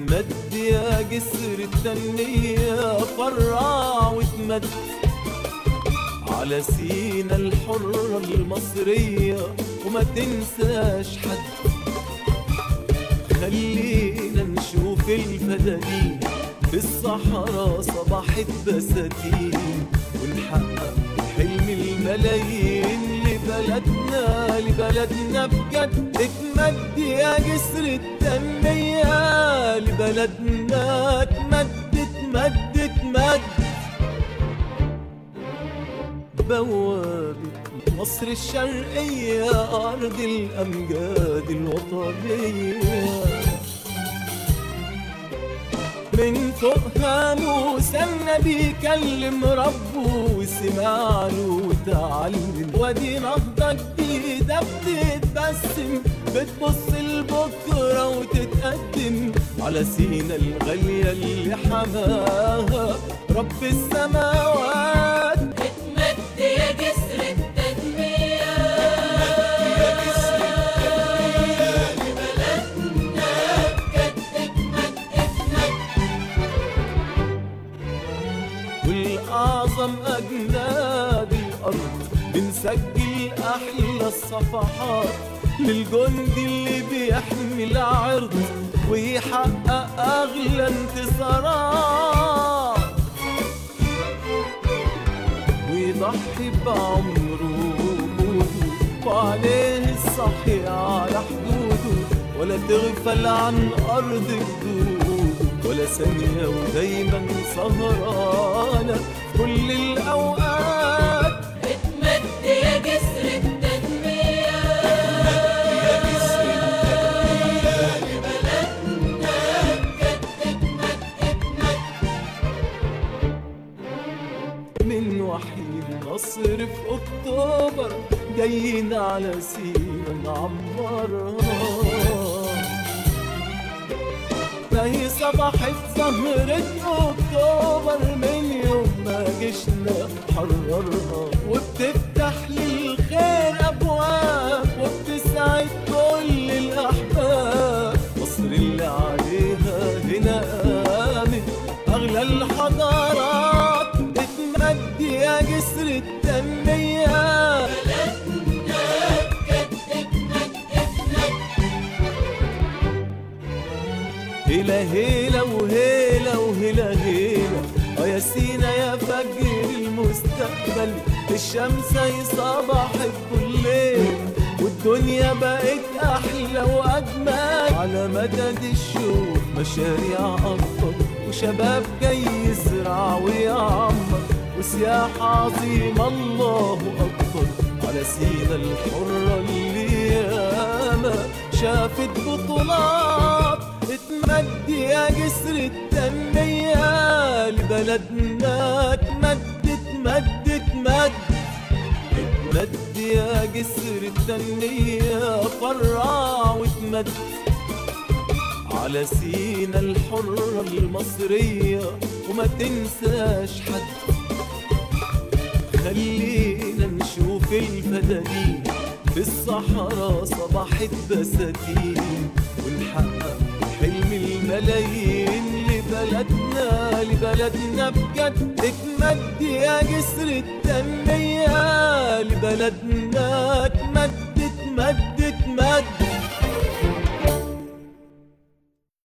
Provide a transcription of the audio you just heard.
اتمد يا جسر التنمية فرع واتمد على سينا الحرة المصرية وما تنساش حد خلينا نشوف الفدادين في الصحراء صباحت بساتين ونحقق حلم الملايين لبلدنا لبلدنا بجد اتمد يا جسر التنمية لبلدنا اتمد اتمد اتمد بوابة مصر الشرقية أرض الأمجاد الوطنية من فوقها موسى النبي كلم ربه وسمع له وتعلم وادي نهضة جديدة بتتبسم بتبص لبكرة وتتقدم على سينا الغالية اللي حماها رب السماوات اتمد يا جسر التنمية لبلدنا بجد اتمد اتمد والأعظم أجناد الأرض بنسجل أحلى الصفحات للجندي اللي بيحمي العرض ويحقق أغلى انتصارات ويضحي بعمره وعليه الصحي على حدوده ولا تغفل عن أرض جدوده ولا ثانية ودايما سهرانة في كل الأوقات اتمد يا جسر التنمية لبلدنا بجد اتمد اتمد من وحيد نصر في اكتوبر جايين على سينا نعمرها ما هي صباحت زهرة اكتوبر من يوم ما جيشنا حررها وبتفتح للخير ابواب وبتسعد كل الاحباب مصر اللي عليها هنا قامت اغلى الحضارات اتمد يا جسر التنميه بلدنا بجد اتمد اتمد هيلا هيلا وهيلا وهيلا هيلا اه يا سينا يا فجر المستقبل الشمس هي صباحت كل ليل والدنيا بقت احلى واجمل على مدد الشوق مشاريع اكبر وشباب جاي يزرع ويعمر وسياحة عظيمة الله أكبر على سينا الحرة اللي ياما شافت بطولات اتمد يا جسر التنمية لبلدنا اتمد اتمد اتمد اتمد يا جسر التنمية فرع واتمد على سينا الحرة المصرية وما تنساش حد خلينا نشوف الفدادين في الصحراء صباحت بساتين ونحقق حلم الملايين لبلدنا لبلدنا بجد اتمد يا جسر التنمية لبلدنا اتمد